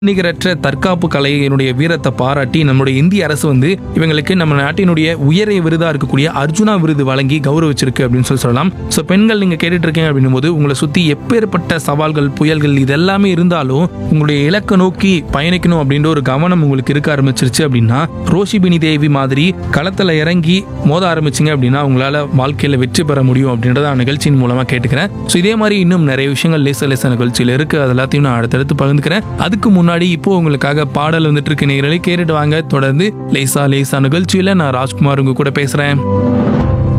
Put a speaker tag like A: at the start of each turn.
A: நிகரற்ற தற்காப்பு கலையினுடைய வீரத்தை பாராட்டி நம்முடைய இந்திய அரசு வந்து இவங்களுக்கு நம்ம நாட்டினுடைய உயரிய விருதா இருக்கக்கூடிய அர்ஜுனா விருது வழங்கி கௌரவிச்சிருக்கு அப்படின்னு சொல்லி சொல்லலாம் ஸோ பெண்கள் நீங்க கேட்டுட்டு இருக்கீங்க அப்படின்னும் போது உங்களை சுத்தி எப்பேற்பட்ட சவால்கள் புயல்கள் இது எல்லாமே இருந்தாலும் உங்களுடைய இலக்கை நோக்கி பயணிக்கணும் அப்படின்ற ஒரு கவனம் உங்களுக்கு இருக்க ஆரம்பிச்சிருச்சு அப்படின்னா ரோஷிபினி தேவி மாதிரி களத்துல இறங்கி மோத ஆரம்பிச்சிங்க அப்படின்னா உங்களால வாழ்க்கையில வெற்றி பெற முடியும் அப்படின்றத நான் நிகழ்ச்சியின் மூலமா கேட்டுக்கிறேன் ஸோ இதே மாதிரி இன்னும் நிறைய விஷயங்கள் லேச லேச நிகழ்ச்சியில் இருக்கு அது எல்லாத்தையும் நான் அடுத்தடுத்து பகிர்ந்துக்கிறேன் அதுக்கு முன்னாடி இப்போ உங்களுக்காக பாடல் வந்துட்டு இருக்கு நேரலை கேட்டுட்டு வாங்க தொடர்ந்து லேசா லேசா நிகழ்ச்சியில நான் ராஜ்குமார் உங்க கூட பேசுறேன்